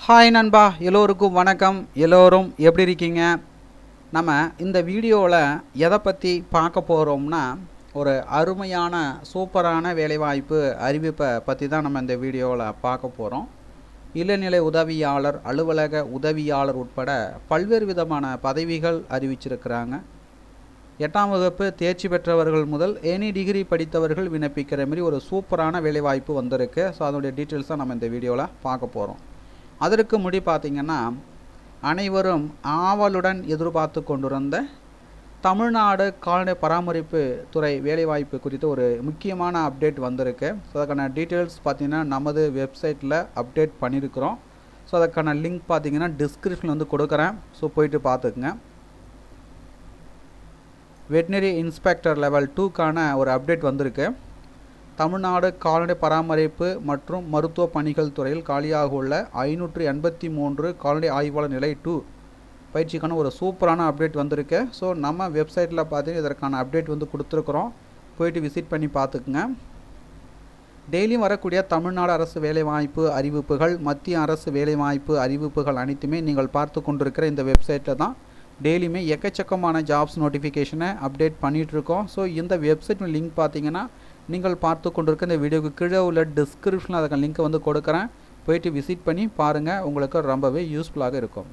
hi நண்பா எல்லோருக்கும் வணக்கம் எல்லோரும் எப்படி இருக்கீங்க நம்ம இந்த வீடியோவில் எதை பற்றி பார்க்க போகிறோம்னா ஒரு அருமையான சூப்பரான வேலைவாய்ப்பு அறிவிப்பை பற்றி தான் நம்ம இந்த வீடியோவில் பார்க்க போகிறோம் இளநிலை உதவியாளர் அலுவலக உதவியாளர் உட்பட பல்வேறு விதமான பதவிகள் அறிவிச்சிருக்கிறாங்க எட்டாம் வகுப்பு தேர்ச்சி பெற்றவர்கள் முதல் எனி டிகிரி படித்தவர்கள் விண்ணப்பிக்கிற மாதிரி ஒரு சூப்பரான வேலைவாய்ப்பு வந்திருக்கு ஸோ அதனுடைய டீட்டெயில்ஸ் தான் நம்ம இந்த வீடியோவில் பார்க்க போகிறோம் அதற்கு முடி பார்த்திங்கன்னா அனைவரும் ஆவலுடன் எதிர்பார்த்து கொண்டிருந்த தமிழ்நாடு கால்நடை பராமரிப்பு துறை வேலைவாய்ப்பு குறித்து ஒரு முக்கியமான அப்டேட் வந்திருக்கு ஸோ அதுக்கான டீட்டெயில்ஸ் பார்த்திங்கன்னா நமது வெப்சைட்டில் அப்டேட் பண்ணியிருக்கிறோம் ஸோ அதுக்கான லிங்க் பார்த்திங்கன்னா டிஸ்கிரிப்ஷனில் வந்து கொடுக்குறேன் ஸோ போயிட்டு பார்த்துக்குங்க வெட்னரி இன்ஸ்பெக்டர் லெவல் டூக்கான ஒரு அப்டேட் வந்திருக்கு தமிழ்நாடு கால்நடை பராமரிப்பு மற்றும் மருத்துவ பணிகள் துறையில் காலியாக உள்ள ஐநூற்று எண்பத்தி மூன்று கால்நடை ஆய்வாளர் நிலை டூ பயிற்சிக்கான ஒரு சூப்பரான அப்டேட் வந்திருக்கு ஸோ நம்ம வெப்சைட்டில் பார்த்தீங்கன்னா இதற்கான அப்டேட் வந்து கொடுத்துருக்குறோம் போயிட்டு விசிட் பண்ணி பார்த்துக்குங்க டெய்லியும் வரக்கூடிய தமிழ்நாடு அரசு வேலைவாய்ப்பு அறிவிப்புகள் மத்திய அரசு வேலைவாய்ப்பு அறிவிப்புகள் அனைத்துமே நீங்கள் பார்த்து கொண்டிருக்கிற இந்த வெப்சைட்டில் தான் டெய்லியுமே எக்கச்சக்கமான ஜாப்ஸ் நோட்டிஃபிகேஷனை அப்டேட் பண்ணிகிட்ருக்கோம் ஸோ இந்த வெப்சைட் லிங்க் பார்த்தீங்கன்னா நீங்கள் பார்த்து கொண்டிருக்க இந்த வீடியோக்கு கீழே உள்ள டிஸ்கிரிப்ஷனில் அதுக்கு லிங்க்கை வந்து கொடுக்குறேன் போயிட்டு விசிட் பண்ணி பாருங்கள் உங்களுக்கு ரொம்பவே யூஸ்ஃபுல்லாக இருக்கும்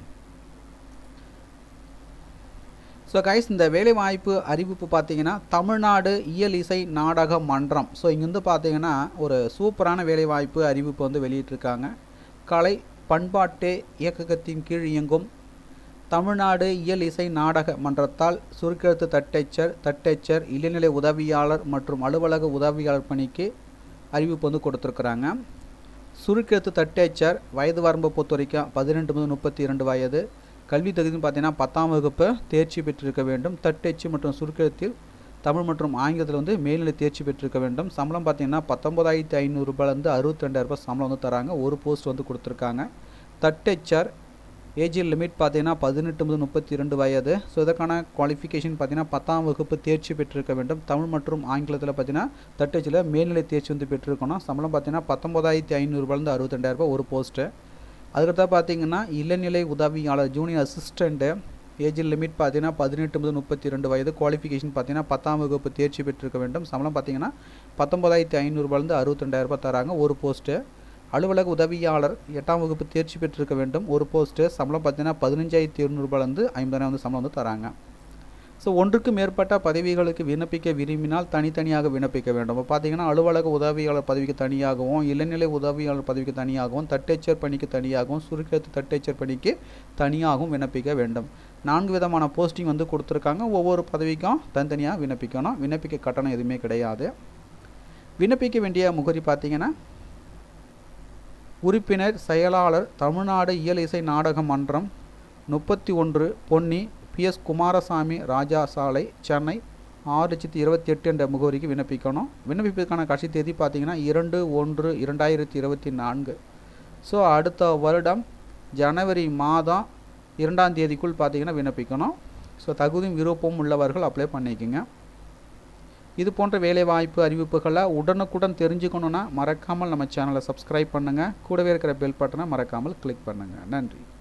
ஸோ கைஸ் இந்த வேலைவாய்ப்பு அறிவிப்பு பார்த்தீங்கன்னா தமிழ்நாடு இயல் இசை நாடக மன்றம் ஸோ இங்கேருந்து பார்த்தீங்கன்னா ஒரு சூப்பரான வேலைவாய்ப்பு அறிவிப்பு வந்து வெளியிட்டிருக்காங்க கலை பண்பாட்டு இயக்ககத்தின் கீழ் இயங்கும் தமிழ்நாடு இயல் இசை நாடக மன்றத்தால் சுருக்கெழுத்து தட்டச்சர் தட்டச்சர் இளநிலை உதவியாளர் மற்றும் அலுவலக உதவியாளர் பணிக்கு அறிவிப்பு வந்து கொடுத்துருக்குறாங்க சுருக்கெழுத்து தட்டச்சர் வயது வரம்பு பொறுத்த வரைக்கும் பதினெட்டு முதல் முப்பத்தி இரண்டு வயது கல்வி தகுதின்னு பார்த்தீங்கன்னா பத்தாம் வகுப்பு தேர்ச்சி பெற்றிருக்க வேண்டும் தட்டச்சு மற்றும் சுருக்கெழுத்தில் தமிழ் மற்றும் ஆங்கிலத்தில் வந்து மேல்நிலை தேர்ச்சி பெற்றிருக்க வேண்டும் சம்பளம் பார்த்தீங்கன்னா பத்தொம்பதாயிரத்தி ஐநூறுரூபாலேருந்து அறுபத்தி ரெண்டாயிரரூபா சம்பளம் வந்து தராங்க ஒரு போஸ்ட் வந்து கொடுத்துருக்காங்க தட்டச்சர் ஏஜ் லிமிட் பார்த்தீங்கன்னா பதினெட்டு முதல் முப்பத்தி ரெண்டு வயது ஸோ இதற்கான குவாலிஃபிகேஷன் பார்த்தீங்கன்னா பத்தாம் வகுப்பு தேர்ச்சி பெற்றிருக்க வேண்டும் தமிழ் மற்றும் ஆங்கிலத்தில் பார்த்தீங்கன்னா தட்டச்சில் மேல்நிலை தேர்ச்சி வந்து பெற்றிருக்கணும் சம்பளம் பார்த்தீங்கன்னா பத்தொம்பதாயிரத்தி ஐநூறுரூபாலேருந்து அறுபத்தெண்டாயிரரூபா ஒரு போஸ்ட்டு அதுக்கடுத்தா பார்த்தீங்கன்னா இளநிலை உதவியாளர் ஜூனியர் அசிஸ்டண்ட்டு ஏஜ் லிமிட் பார்த்தீங்கன்னா பதினெட்டு முதல் முப்பத்தி ரெண்டு வயது குவாலிஃபிகேஷன் பார்த்தீங்கன்னா பத்தாம் வகுப்பு தேர்ச்சி பெற்றிருக்க வேண்டும் சம்பளம் பார்த்தீங்கன்னா பத்தொம்பதாயிரத்தி ஐநூறுரூபாலேருந்து அறுபத்தெண்டாயிரரூபா தராங்க ஒரு போஸ்ட்டு அலுவலக உதவியாளர் எட்டாம் வகுப்பு தேர்ச்சி பெற்றிருக்க வேண்டும் ஒரு போஸ்ட்டு சம்பளம் பார்த்தீங்கன்னா பதினஞ்சாயிரத்தி எழுநூறுபாலேருந்து ஐம்பதாயிரம் வந்து சம்பளம் வந்து தராங்க ஸோ ஒன்றுக்கு மேற்பட்ட பதவிகளுக்கு விண்ணப்பிக்க விரும்பினால் தனித்தனியாக விண்ணப்பிக்க வேண்டும் இப்போ பார்த்தீங்கன்னா அலுவலக உதவியாளர் பதவிக்கு தனியாகவும் இளநிலை உதவியாளர் பதவிக்கு தனியாகவும் தட்டச்சர் பணிக்கு தனியாகவும் சுருக்கெழுத்து தட்டச்சர் பணிக்கு தனியாகவும் விண்ணப்பிக்க வேண்டும் நான்கு விதமான போஸ்டிங் வந்து கொடுத்துருக்காங்க ஒவ்வொரு பதவிக்கும் தனித்தனியாக விண்ணப்பிக்கணும் விண்ணப்பிக்க கட்டணம் எதுவுமே கிடையாது விண்ணப்பிக்க வேண்டிய முகரி பார்த்தீங்கன்னா உறுப்பினர் செயலாளர் தமிழ்நாடு இயல் இசை நாடக மன்றம் முப்பத்தி ஒன்று பொன்னி பி எஸ் குமாரசாமி ராஜா சாலை சென்னை ஆறு லட்சத்தி இருபத்தி எட்டு என்ற முகவரிக்கு விண்ணப்பிக்கணும் விண்ணப்பிப்பதற்கான கடைசி தேதி பார்த்தீங்கன்னா இரண்டு ஒன்று இரண்டாயிரத்தி இருபத்தி நான்கு ஸோ அடுத்த வருடம் ஜனவரி மாதம் இரண்டாம் தேதிக்குள் பார்த்தீங்கன்னா விண்ணப்பிக்கணும் ஸோ தகுதியும் விருப்பமும் உள்ளவர்கள் அப்ளை பண்ணிக்கோங்க இது போன்ற வேலைவாய்ப்பு அறிவிப்புகளை உடனுக்குடன் தெரிஞ்சுக்கணுன்னா மறக்காமல் நம்ம சேனலை சப்ஸ்கிரைப் பண்ணுங்கள் கூடவே இருக்கிற பெல் பட்டனை மறக்காமல் கிளிக் பண்ணுங்கள் நன்றி